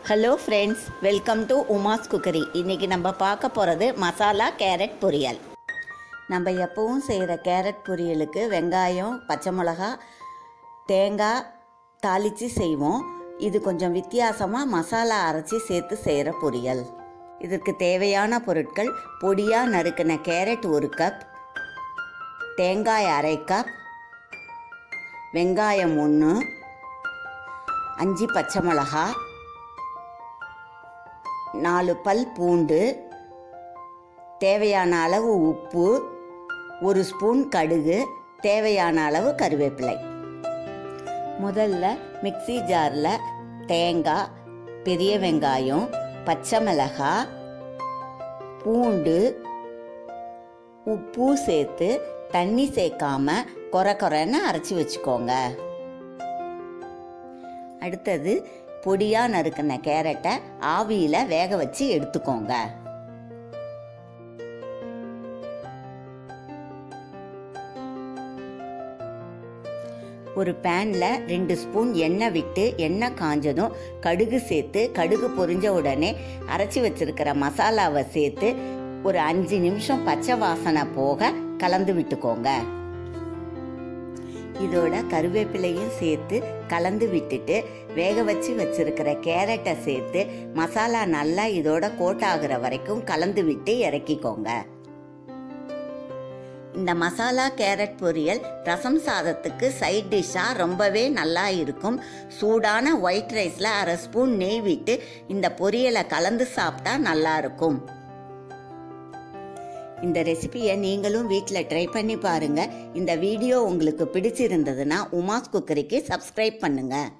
hello friends welcome to Uma's cookery இன்றைக்கி நம்ம பார்க்க போகிறது மசாலா கேரட் பொரியல் நம்ம எப்பவும் செய்கிற கேரட் பொரியலுக்கு வெங்காயம் பச்சை மிளகா தேங்காய் தாளித்து செய்வோம் இது கொஞ்சம் வித்தியாசமாக மசாலா அரைச்சி சேர்த்து செய்கிற பொரியல் இதற்கு தேவையான பொருட்கள் பொடியாக நறுக்கின கேரட் ஒரு கப் தேங்காய் அரை கப் வெங்காயம் ஒன்று அஞ்சு பச்சை மிளகா நாலு பல் பூண்டு தேவையான அளவு உப்பு ஒரு ஸ்பூன் கடுகு தேவையான அளவு கருவேப்பிலை முதல்ல மிக்ஸி ஜாரில் தேங்காய் பெரிய வெங்காயம் பச்சை மிளகாய் பூண்டு உப்பு சேர்த்து தண்ணி சேர்க்காம கொர கொரன்னு அரைச்சி வச்சுக்கோங்க அடுத்தது பொடியாக நறுக்கின கேரட்டை ஆவியில் வேக வச்சு எடுத்துக்கோங்க ஒரு பேனில் ரெண்டு ஸ்பூன் எண்ணெய் விட்டு எண்ணெய் காஞ்சதும் கடுகு சேர்த்து கடுகு பொரிஞ்ச உடனே அரைச்சி வச்சிருக்கிற மசாலாவை சேர்த்து ஒரு அஞ்சு நிமிஷம் பச்சை வாசனை போக கலந்து விட்டுக்கோங்க இதோட கருவேப்பிலையும் சேர்த்து கலந்து விட்டுட்டு வேக வச்சு வச்சிருக்கிற கேரட்டை சேர்த்து மசாலா நல்லா இதோட கோட் ஆகுற வரைக்கும் கலந்து விட்டு இறக்கிக்கோங்க இந்த மசாலா கேரட் பொரியல் ரசம் சாதத்துக்கு சைட் டிஷ்ஷாக ரொம்பவே நல்லா இருக்கும் சூடான ஒயிட் ரைஸில் அரை ஸ்பூன் நெய் விட்டு இந்த பொரியலை கலந்து சாப்பிட்டா நல்லா இருக்கும் இந்த ரெசிபியை நீங்களும் வீட்டில் ட்ரை பண்ணி பாருங்கள் இந்த வீடியோ உங்களுக்கு பிடிச்சிருந்ததுன்னா உமாஸ் குக்கரிக்கு சப்ஸ்கிரைப் பண்ணுங்கள்